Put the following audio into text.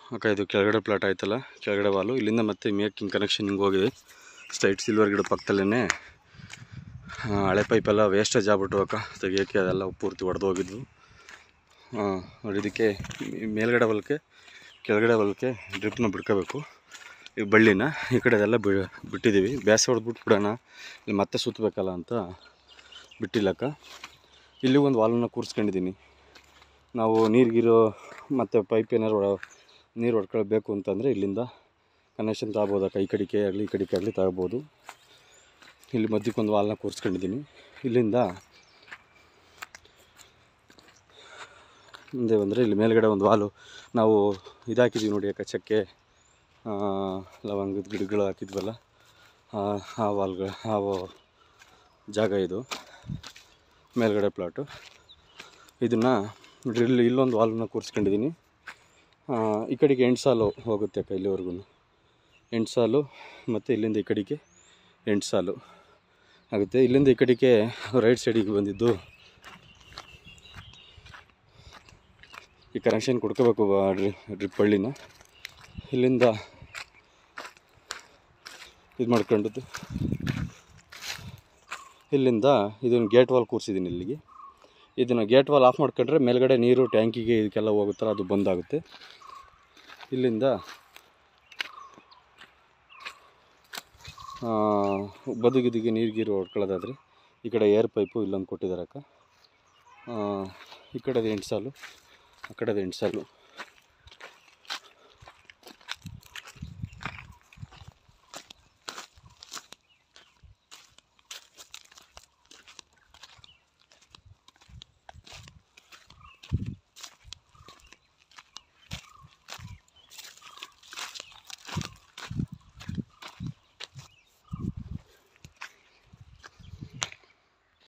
ಅಕ್ಕ ಇದು ಕೆಳಗಡೆ ಪ್ಲಾಟ್ ಆಯ್ತಲ್ಲ ಕೆಳಗಡೆ ವಾಲು ಇಲ್ಲಿಂದ ಮತ್ತೆ ಮೇಕಿಂಗ್ ಕನೆಕ್ಷನ್ ಹಿಂಗೆ ಹೋಗಿದೆ ಸ್ಟ್ರೈಟ್ ಸಿಲ್ವರ್ ಗಿಡ ಪಕ್ಕದಲ್ಲೇ ಹಳೆ ಪೈಪೆಲ್ಲ ವೇಸ್ಟೇಜ್ ಆಗ್ಬಿಟ್ಟು ಅಕ್ಕ ತೆಗಿಯೋಕ್ಕೆ ಅದೆಲ್ಲ ಪೂರ್ತಿ ಒಡೆದು ಹೋಗಿದ್ವು ಹಾಂ ನೋಡಿ ಇದಕ್ಕೆ ಈ ಮೇಲ್ಗಡೆ ಹೊಲಕ್ಕೆ ಕೆಳಗಡೆ ಹೊಲಕ್ಕೆ ಡ್ರಿಪ್ನ ಬಿಡ್ಕೋಬೇಕು ಈ ಬಳ್ಳಿನ ಈ ಕಡೆ ಅದೆಲ್ಲ ಬಿ ಬಿಟ್ಟಿದ್ದೀವಿ ಬೇಸ ಹೊಡೆದ್ಬಿಟ್ಟು ಬಿಡೋಣ ಇಲ್ಲಿ ಮತ್ತೆ ಸುತ್ತಬೇಕಲ್ಲ ಅಂತ ಬಿಟ್ಟಿಲ್ಲಕ್ಕ ಇಲ್ಲಿ ಒಂದು ವಾಲನ್ನ ಕೂರಿಸ್ಕೊಂಡಿದ್ದೀನಿ ನಾವು ನೀರಿಗಿರೋ ಮತ್ತು ಪೈಪ್ ಏನಾರು ಒಳ ನೀರು ಹೊಡ್ಕೊಳ್ಬೇಕು ಅಂತಂದರೆ ಇಲ್ಲಿಂದ ಕನೆಕ್ಷನ್ ತಗೋಬೋದಕ್ಕ ಈ ಕಡೆಗೆ ಆಗಲಿ ಈ ಕಡೆಗೆ ಆಗಲಿ ತಗೋಬೋದು ಇಲ್ಲಿ ಮಧ್ಯಕ್ಕೆ ಒಂದು ವಾಲ್ನ ಕೂರಿಸ್ಕೊಂಡಿದ್ದೀನಿ ಇಲ್ಲಿಂದ ಮುಂದೆ ಬಂದರೆ ಇಲ್ಲಿ ಮೇಲ್ಗಡೆ ಒಂದು ವಾಲು ನಾವು ಇದಾಕಿದ್ದೀವಿ ನೋಡಿ ಅಕ್ಕ ಚಕ್ಕೆ ಆ, ಲವಂಗದ ಗಿಡಗಳು ಹಾಕಿದ್ವಲ್ಲ ಆ- ಆ ವಾಲ್ಗಳು ಆ ವ- ಜಾಗ ಇದು ಮೇಲ್ಗಡೆ ಪ್ಲಾಟು ಇದನ್ನು ಡ್ರಿಲ್ ಇಲ್ಲೊಂದು ವಾಲ್ನ ಕೂರಿಸ್ಕೊಂಡಿದ್ದೀನಿ ಆ, ಈ ಕಡೆಗೆ ಎಂಟು ಸಾಲು ಹೋಗುತ್ತೆ ಅಕ್ಕ ಇಲ್ಲಿವರೆಗೂ ಎಂಟು ಸಾಲು ಮತ್ತು ಇಲ್ಲಿಂದ ಈ ಕಡೆಗೆ ಎಂಟು ಸಾಲು ಆಗುತ್ತೆ ಇಲ್ಲಿಂದ ಈ ಕಡೆಗೆ ರೈಟ್ ಸೈಡಿಗೆ ಬಂದಿದ್ದು ಈ ಕನೆಕ್ಷನ್ ಕೊಡ್ಕೋಬೇಕು ಡ್ರಿಪ್ ಹಳ್ಳಿನ ಇಲ್ಲಿಂದ ಇದು ಮಾಡ್ಕೊಂಡದ್ದು ಇಲ್ಲಿಂದ ಇದನ್ನು ಗೇಟ್ ವಾಲ್ ಕೂರಿಸಿದ್ದೀನಿ ಇಲ್ಲಿಗೆ ಇದನ್ನು ಗೇಟ್ ವಾಲ್ ಆಫ್ ಮಾಡ್ಕೊಂಡ್ರೆ ಮೇಲ್ಗಡೆ ನೀರು ಟ್ಯಾಂಕಿಗೆ ಇದಕ್ಕೆಲ್ಲ ಹೋಗುತ್ತಲ್ಲ ಅದು ಬಂದಾಗುತ್ತೆ ಇಲ್ಲಿಂದ ಆ, ಬದುಗಿದಿಗೆ ನೀರು ಗೀರು ಹೊಡ್ಕೊಳ್ಳೋದಾದರೆ ಈ ಕಡೆ ಏರ್ ಪೈಪು ಇಲ್ಲೊಂದು ಕೊಟ್ಟಿದ್ದಾರೆ ಅಕ್ಕ ಆ, ಈ ಕಡೆದು ಎಂಟು ಸಾಲು ಆ ಕಡೆದು ಎಂಟು ಸಾಲು